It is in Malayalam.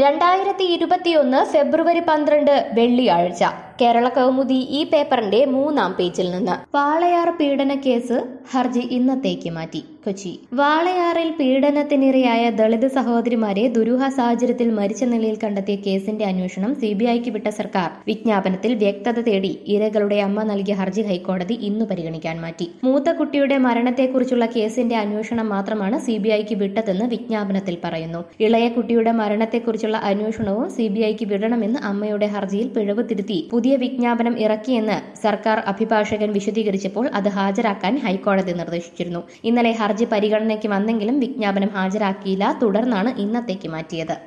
രണ്ടായിരത്തി ഇരുപത്തിയൊന്ന് ഫെബ്രുവരി പന്ത്രണ്ട് വെള്ളിയാഴ്ച കേരള കൗമുദി ഈ പേപ്പറിന്റെ മൂന്നാം പേജിൽ നിന്ന് വാളയാർ പീഡന കേസ് ഹർജി ഇന്നത്തേക്ക് മാറ്റി കൊച്ചി വാളയാറിൽ പീഡനത്തിനിരയായ ദളിത് സഹോദരിമാരെ ദുരൂഹ സാഹചര്യത്തിൽ മരിച്ച നിലയിൽ കണ്ടെത്തിയ കേസിന്റെ അന്വേഷണം സിബിഐക്ക് വിട്ട സർക്കാർ വിജ്ഞാപനത്തിൽ വ്യക്തത തേടി ഇരകളുടെ അമ്മ നൽകിയ ഹർജി ഹൈക്കോടതി ഇന്ന് പരിഗണിക്കാൻ മാറ്റി മൂത്ത കുട്ടിയുടെ മരണത്തെക്കുറിച്ചുള്ള കേസിന്റെ അന്വേഷണം മാത്രമാണ് സിബിഐക്ക് വിട്ടതെന്ന് വിജ്ഞാപനത്തിൽ പറയുന്നു ഇളയ കുട്ടിയുടെ മരണത്തെക്കുറിച്ചുള്ള അന്വേഷണവും സിബിഐക്ക് വിടണമെന്ന് അമ്മയുടെ ഹർജിയിൽ പിഴവ് തിരുത്തി പുതിയ വിജ്ഞാപനം ഇറക്കിയെന്ന് സർക്കാർ അഭിഭാഷകൻ വിശദീകരിച്ചപ്പോൾ അത് ഹാജരാക്കാൻ ഹൈക്കോടതി നിർദ്ദേശിച്ചിരുന്നു ഇന്നലെ ഹർജി പരിഗണനയ്ക്ക് വന്നെങ്കിലും വിജ്ഞാപനം ഹാജരാക്കിയില്ല തുടർന്നാണ് ഇന്നത്തേക്ക് മാറ്റിയത്